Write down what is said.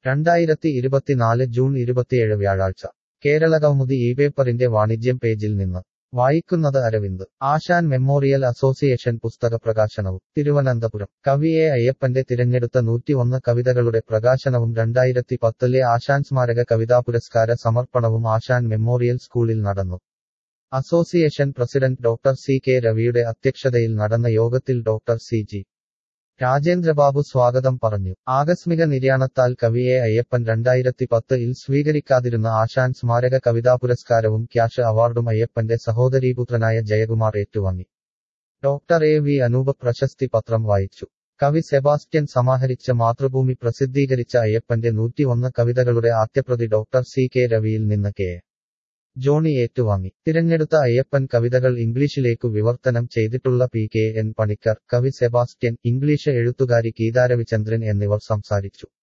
രണ്ടായിരത്തി ഇരുപത്തിനാല് ജൂൺ ഇരുപത്തിയേഴ് വ്യാഴാഴ്ച കേരളകൗമുദി ഈ പേപ്പറിന്റെ വാണിജ്യം പേജിൽ നിന്ന് വായിക്കുന്നത് അരവിന്ദ് ആശാൻ മെമ്മോറിയൽ അസോസിയേഷൻ പുസ്തക പ്രകാശനവും തിരുവനന്തപുരം കവി എ അയ്യപ്പന്റെ തിരഞ്ഞെടുത്ത നൂറ്റിയൊന്ന് കവിതകളുടെ പ്രകാശനവും രണ്ടായിരത്തി പത്തിലെ ആശാൻ സ്മാരക കവിതാ പുരസ്കാര സമർപ്പണവും ആശാൻ മെമ്മോറിയൽ സ്കൂളിൽ നടന്നു association president doctor C K രവിയുടെ അധ്യക്ഷതയിൽ നടന്ന യോഗത്തിൽ ഡോക്ടർ സി ജി രാജേന്ദ്രബാബു സ്വാഗതം പറഞ്ഞു ആകസ്മിക നിര്യാണത്താൽ കവിയെ അയ്യപ്പൻ രണ്ടായിരത്തി പത്തിൽ സ്വീകരിക്കാതിരുന്ന ആശാൻ സ്മാരക കവിതാ പുരസ്കാരവും ക്യാഷ് അവാർഡും അയ്യപ്പന്റെ സഹോദരീപുത്രനായ ജയകുമാർ ഏറ്റുവാങ്ങി ഡോക്ടർ എ വി അനൂപ് പ്രശസ്തി പത്രം വായിച്ചു കവി സെബാസ്റ്റ്യൻ സമാഹരിച്ച മാതൃഭൂമി പ്രസിദ്ധീകരിച്ച അയ്യപ്പന്റെ നൂറ്റിയൊന്ന് കവിതകളുടെ ആദ്യപ്രതി ഡോക്ടർ സി കെ രവിയിൽ നിന്ന് കെ ജോണി ഏറ്റുവാങ്ങി തിരഞ്ഞെടുത്ത അയ്യപ്പൻ കവിതകൾ ഇംഗ്ലീഷിലേക്കു വിവർത്തനം ചെയ്തിട്ടുള്ള പി കെ എൻ പണിക്കർ കവി സെബാസ്റ്റ്യൻ ഇംഗ്ലീഷ് എഴുത്തുകാരി ഗീതാരവിചന്ദ്രൻ എന്നിവർ സംസാരിച്ചു